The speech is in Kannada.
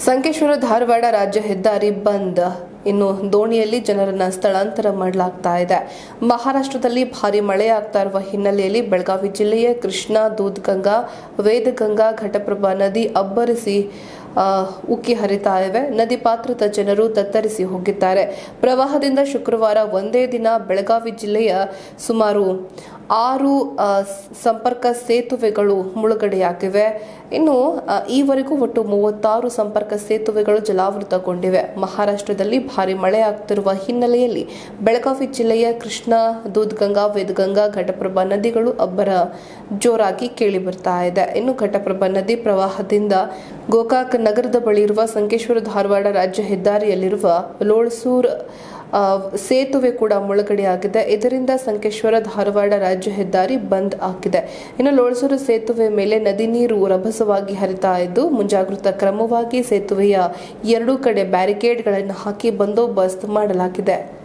ಸಂಕೇಶ್ವರ ಧಾರವಾಡ ರಾಜ್ಯ ಹೆದ್ದಾರಿ ಬಂದ್ ಇನ್ನು ದೋಣಿಯಲ್ಲಿ ಜನರನ್ನ ಸ್ಥಳಾಂತರ ಮಾಡಲಾಗ್ತಾ ಇದೆ ಮಹಾರಾಷ್ಟ್ರದಲ್ಲಿ ಭಾರಿ ಮಳೆ ಆಗ್ತಾ ಇರುವ ಹಿನ್ನೆಲೆಯಲ್ಲಿ ಬೆಳಗಾವಿ ಜಿಲ್ಲೆಯ ಕೃಷ್ಣಾ ದೂದ್ಗಂಗಾ ವೇದಗಂಗಾ ಘಟಪ್ರಭಾ ನದಿ ಅಬ್ಬರಿಸಿ ಆ, ಉಕ್ಕಿ ಹರಿತಾ ಇವೆ ನದಿ ಪಾತ್ರದ ಜನರು ತತ್ತರಿಸಿ ಹೋಗಿದ್ದಾರೆ ಪ್ರವಾಹದಿಂದ ಶುಕ್ರವಾರ ಒಂದೇ ದಿನ ಬೆಳಗಾವಿ ಜಿಲ್ಲೆಯ ಸುಮಾರು ಆರು ಆ, ಸ್- ಸಂಪರ್ಕ ಸೇತುವೆಗಳು ಮುಳುಗಡೆಯಾಗಿವೆ ಇನ್ನು ಆ, ಈವರೆಗೂ ಒಟ್ಟು ಮೂವತ್ತಾರು ಸಂಪರ್ಕ ಸೇತುವೆಗಳು ಜಲಾವೃತಗೊಂಡಿವೆ ಮಹಾರಾಷ್ಟ್ರದಲ್ಲಿ ಭಾರಿ ಮಳೆ ಆಗ್ತಿರುವ ಹಿನ್ನೆಲೆಯಲ್ಲಿ ಬೆಳಗಾವಿ ಜಿಲ್ಲೆಯ ಕೃಷ್ಣಾ ದೂದ್ಗಂಗಾ ವೇದಗಂಗಾ ಘಟಪ್ರಭಾ ನದಿಗಳು ಅಬ್ಬರ ಜೋರಾಗಿ ಕೇಳಿ ಬರ್ತಾ ಇದೆ ಇನ್ನು ಘಟಪ್ರಭಾ ನದಿ ಪ್ರವಾಹದಿಂದ ಗೋಕಾಕ್ ನಗರದ ಬಳಿ ಇರುವ ಸಂಕೇಶ್ವರ ಧಾರವಾಡ ರಾಜ್ಯ ಹೆದ್ದಾರಿಯಲ್ಲಿರುವ ಲೋಳ್ಸೂರ್ ಆ, ಸೇತುವೆ ಕೂಡ ಮುಳುಗಡೆಯಾಗಿದೆ ಇದರಿಂದ ಸಂಕೇಶ್ವರ ಧಾರವಾಡ ರಾಜ್ಯ ಹೆದ್ದಾರಿ ಬಂದ್ ಆಗಿದೆ ಇನ್ನು ಲೋಳ್ಸೂರು ಸೇತುವೆ ಮೇಲೆ ನದಿ ನೀರು ರಭಸವಾಗಿ ಹರಿತಾ ಇದ್ದು ಮುಂಜಾಗೃತಾ ಕ್ರಮವಾಗಿ ಸೇತುವೆಯ ಎರಡೂ ಕಡೆ ಬ್ಯಾರಿಕೇಡ್ಗಳನ್ನು ಹಾಕಿ ಬಂದೋಬಸ್ತ್ ಮಾಡಲಾಗಿದೆ